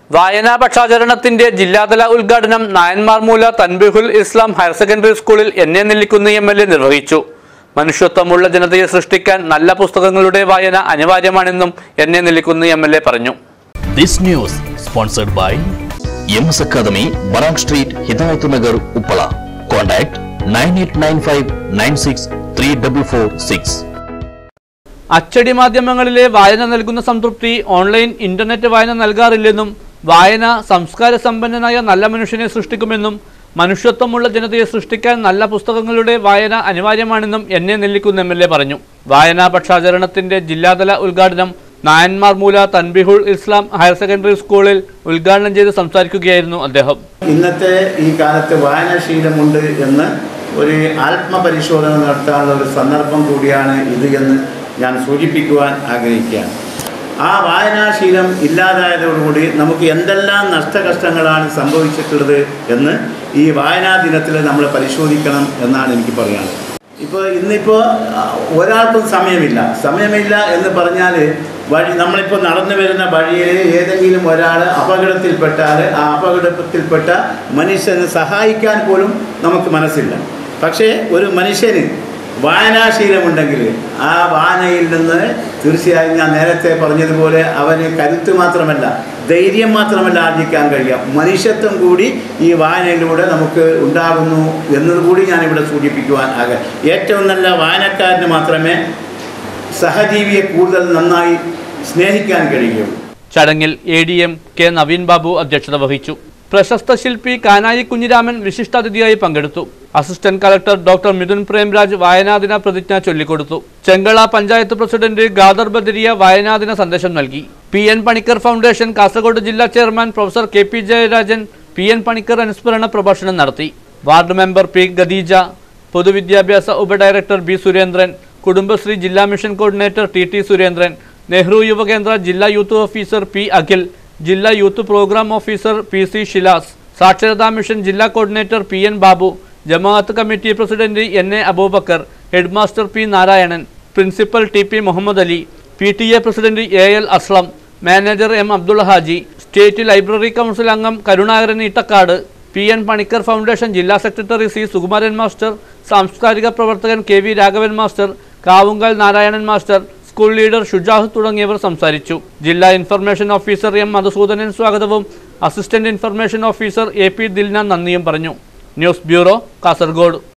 വായനാ പക്ഷാചരണത്തിന്റെ ജില്ലാതല ഉദ്ഘാടനം നായന്മാർമൂല തൻബിഹുൽ ഇസ്ലാം ഹയർ സെക്കൻഡറി സ്കൂളിൽ N A Nellikkunnu M L A നിർവഹിച്ചു മനുഷ്യത്വമുള്ള ജനതയെ സൃഷ്ടിക്കാൻ നല്ല പുസ്തകങ്ങളുടെ വായന അനിവാര്യമാണെന്നും N A Nellikkunnu M L A പറഞ്ഞു This news sponsored by MS Academy, Barang Street, Hidayatnagar, Uppala. Contact 9895963446. അച്ചടി മാധ്യമങ്ങളിലെ വായന നൽകുന്ന സംതൃപ്തി ഓൺലൈൻ ഇന്റർനെറ്റ് വായന നൽകാറില്ലെന്നും വായന സംസ്കാര സമ്പന്നനായ നല്ല മനുഷ്യനെ സൃഷ്ടിക്കുമെന്നും മനുഷ്യത്വമുള്ള ജനതയെ സൃഷ്ടിക്കാൻ നല്ല പുസ്തകങ്ങളുടെ വായന അനിവാര്യമാണെന്നും N A Nellikkunnu M L A പറഞ്ഞു വായനാ പക്ഷാചരണത്തിന്റെ ജില്ലാതല ഉദ്ഘാടനം നായന്മാർ മൂല തൻബിഹുൾ ഇസ്ലാം ഹയർ സെക്കൻഡറി സ്കൂളിൽ ഉദ്ഘാടനം ചെയ്ത് സംസാരിക്കുകയായിരുന്നു അദ്ദേഹം ഇന്നത്തെ ഈ കാലത്ത് വായനാശീലമുണ്ട് എന്ന് ഒരു ആത്മപരിശോധന നടത്താനുള്ള ഒരു സന്ദർഭം കൂടിയാണ് ഇത് എന്ന് ഞാൻ സൂചിപ്പിക്കുവാൻ ആഗ്രഹിക്കുകയാണ് ആ വായനാശീലം ഇല്ലാതായതോടുകൂടി നമുക്ക് എന്തെല്ലാം നഷ്ടകഷ്ടങ്ങളാണ് സംഭവിച്ചിട്ടുള്ളത് എന്ന് ഈ വായനാ ദിനത്തിൽ നമ്മൾ പരിശോധിക്കണം എന്നാണ് എനിക്ക് പറയാനുള്ളത് ഇപ്പോൾ ഇന്നിപ്പോൾ ഒരാൾക്കും സമയമില്ല സമയമില്ല എന്ന് പറഞ്ഞാൽ വഴി നമ്മളിപ്പോൾ നടന്നു വരുന്ന വഴിയിൽ ഏതെങ്കിലും ഒരാൾ അപകടത്തിൽപ്പെട്ടാൽ ആ അപകടത്തിൽപ്പെട്ട മനുഷ്യനെ സഹായിക്കാൻ പോലും നമുക്ക് മനസ്സില്ല പക്ഷേ ഒരു മനുഷ്യന് വായനാശീലമുണ്ടെങ്കിൽ ആ വായനയിൽ നിന്ന് തീർച്ചയായും ഞാൻ നേരത്തെ പറഞ്ഞതുപോലെ അവന് കരുത്ത് മാത്രമല്ല ധൈര്യം മാത്രമല്ല ആർജിക്കാൻ കഴിയാം മനുഷ്യത്വം കൂടി ഈ വായനയിലൂടെ നമുക്ക് ഉണ്ടാകുന്നു എന്നതുകൂടി ഞാനിവിടെ സൂചിപ്പിക്കുവാൻ ആകെ ഏറ്റവും നല്ല വായനക്കാരന് മാത്രമേ സഹജീവിയെ കൂടുതൽ നന്നായി സ്നേഹിക്കാൻ കഴിയുകയുള്ളൂ ചടങ്ങിൽ A D M K Naveen Babu അധ്യക്ഷത വഹിച്ചു പ്രശസ്ത ശില്പി കാനായി കുഞ്ഞിരാമൻ വിശിഷ്ടാതിഥിയായി പങ്കെടുത്തു assistant collector doctor Mithun Premraj വായനാദിന പ്രതിജ്ഞ ചൊല്ലിക്കൊടുത്തു ചെങ്കള പഞ്ചായത്ത് പ്രസിഡന്റ് ഗാദർ ബദരിയ വായനാദിന സന്ദേശം നൽകി P N Panicker foundation Kasaragod ജില്ലാ chairman professor K P Jayarajan P N Panicker അനുസ്മരണ പ്രഭാഷണം നടത്തി വാർഡ് മെമ്പർ പി ഖദീജ പൊതുവിദ്യാഭ്യാസ ഉപഡയറക്ടർ ബി സുരേന്ദ്രൻ കുടുംബശ്രീ ജില്ലാ mission coordinator T T Surendran Nehru Yuvakendra ജില്ലാ യൂത്ത് ഓഫീസർ പി അഖിൽ ജില്ലാ youth programme officer P C Shilas സാക്ഷരതാ മിഷൻ ജില്ലാ coordinator P N Babu Jamaath committee president N A Abubacker headmaster P Narayanan principal T P Muhammad Ali P T A president A L Aslam manager M Abdul Haji state library council അംഗം Karunakaran Ittakkad P N Panicker foundation ജില്ലാ secretary C Sukumaran master സാംസ്കാരിക പ്രവർത്തകൻ K V Raghavan master Kavungal Narayanan master school leader Shujah തുടങ്ങിയവർ സംസാരിച്ചു ജില്ലാ information officer M Madhusoodanan സ്വാഗതവും assistant information officer A P Dilna നന്ദിയും പറഞ്ഞു ന്യൂസ് ബ്യൂറോ കാസർഗോഡ്